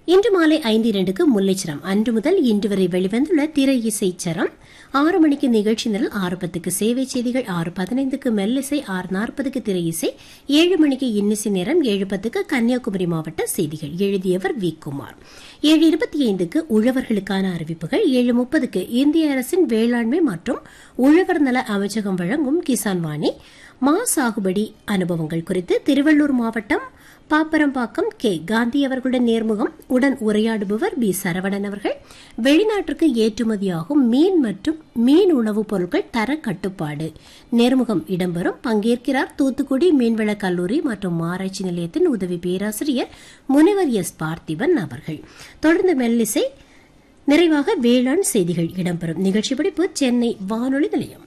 இன்று மாலை ஐந்து இரண்டுக்கு முல்லைச்சரம் அன்று முதல் இன்று வரை வெளிவந்துள்ள திரை இசை சரம் ஆறு மணிக்கு நிகழ்ச்சி நிரல் ஆறு பத்துக்கு சேவை செய்திகள் ஆறு பதினைந்துக்கு மெல்லிசை ஆறு நாற்பதுக்கு திரை இசை ஏழு மணிக்கு இன்னிசை நேரம் ஏழு பத்துக்கு கன்னியாகுமரி மாவட்ட செய்திகள் எழுதியவர் வி குமார் ஏழு இருபத்தி ஐந்துக்கு உழவர்களுக்கான அறிவிப்புகள் ஏழு முப்பதுக்கு இந்திய அரசின் வேளாண்மை மற்றும் உழவர் நல அமைச்சகம் வழங்கும் கிசான் வாணி மா சாகுபடி அனுபவங்கள் குறித்து திருவள்ளூர் மாவட்டம் பாப்பரம்பாக்கம் கே காந்தி அவர்களுடன் நேர்முகம் உடன் உரையாடுபவர் பி சரவணன் அவர்கள் வெளிநாட்டிற்கு ஏற்றுமதியாகும் மீன் மற்றும் மீன் உணவுப் பொருட்கள் தர கட்டுப்பாடு நேர்முகம் இடம்பெறும் பங்கேற்கிறார் தூத்துக்குடி மீன்வள கல்லூரி மற்றும் ஆராய்ச்சி நிலையத்தின் உதவி பேராசிரியர் முனைவர் எஸ் பார்த்திபன் அவர்கள் தொடர்ந்து மெல்லிசை நிறைவாக வேளாண் செய்திகள் இடம்பெறும் நிகழ்ச்சி படிப்பு சென்னை வானொலி நிலையம்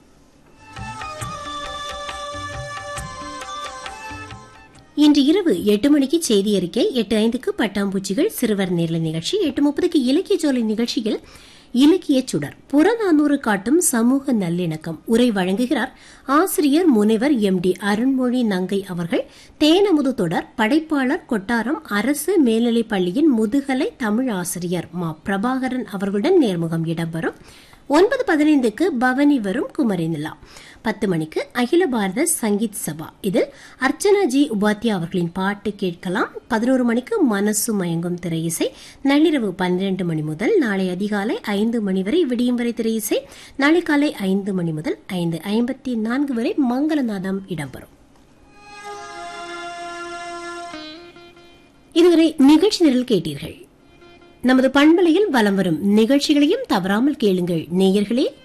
இன்று இரவு எட்டு மணிக்கு செய்தி அறிக்கை எட்டு ஐந்துக்கு பட்டாம்பூச்சிகள் சிறுவர் நேர்ல நிகழ்ச்சி எட்டு முப்பதுக்கு இலக்கிய ஜோலை நிகழ்ச்சியில் இலக்கிய சுடர் புறநானூறு காட்டும் சமூக நல்லிணக்கம் உரை வழங்குகிறார் ஆசிரியர் முனைவர் எம் டி அருண்மொழி நங்கை அவர்கள் தேனமுது தொடர் படைப்பாளர் கொட்டாரம் அரசு மேல்நிலைப் பள்ளியின் முதுகலை தமிழ் ஆசிரியர் மா பிரபாகரன் அவர்களுடன் நேர்முகம் இடம்பெறும் ஒன்பது பதினைந்துக்கு பவனி வரும் குமரி நிலா பத்து மணிக்கு அகில பாரத சங்கீத் சபா இதில் அர்ச்சனா ஜி உபாத்யா அவர்களின் பாட்டு கேட்கலாம் பதினோரு மணிக்கு மனசு மயங்கும் திரை இசை நள்ளிரவு பன்னிரண்டு மணி முதல் நாளை அதிகாலை ஐந்து மணி வரை விடியும் வரை திரை இசை நாளை காலை ஐந்து மணி முதல் ஐந்து ஐம்பத்தி நான்கு வரை மங்களநாதம் இடம்பெறும் இதுவரை நிகழ்ச்சி நிரல் கேட்டீர்கள் நமது பண்பலையில் வலம் வரும் நிகழ்ச்சிகளையும் தவறாமல் கேளுங்கள் நேயர்களே